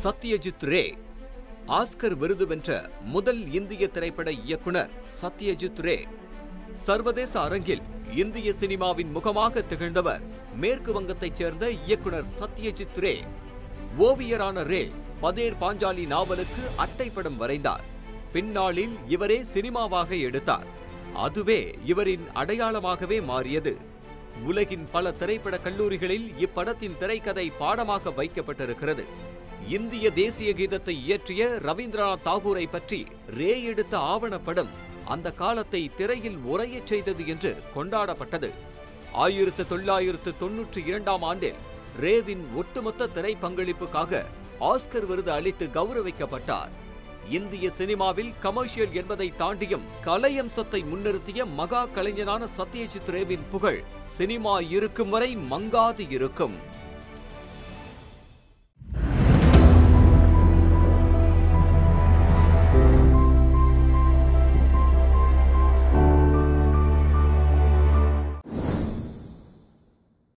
சத்யஜித் ரே Oscar விருது வென்ற முதல் இந்திய திரைப்பட இயக்குனர் சத்யஜித் ரே சர்வதேச அரங்கில் இந்திய சினிமாவின் முகமாக திகழ்ந்தவர் மேற்கு வங்கத்தைச் சேர்ந்த இயக்குனர் சத்யஜித் ரே ஓவியரான ரே பதேர் பாஞ்சாலி நாவலுக்கு அட்டைப்படம் வரைந்தார் பின்னாளில் இவரே சினிமாவாக எடுத்தார் அதுவே இவரின் அடையாளமாகவே மாறியது உலகின் பல திரைப்பட கல்லூரிகளில் இப்படத்தின் திரைக்கதை பாடமாக வைக்கப்பட்டிருக்கிறது இந்திய தேசிய கீதத்தை இயற்றிய ரவீந்திரநாத் தாகூரை பற்றி ரே எடுத்த ஆவணப்படம் அந்த காலத்தை திரையில் உறையச் செய்தது என்று கொண்டாடப்பட்டது ஆயிரத்து தொள்ளாயிரத்து தொன்னூற்றி இரண்டாம் ஆண்டில் ரேவின் ஒட்டுமொத்த திரை பங்களிப்புக்காக ஆஸ்கர் விருது அளித்து கௌரவிக்கப்பட்டார் இந்திய சினிமாவில் கமர்ஷியல் என்பதை தாண்டியும் கலையம்சத்தை முன்னிறுத்திய மகா கலைஞனான சத்யஜித் ரேவின் புகழ் சினிமா இருக்கும் வரை மங்காது இருக்கும்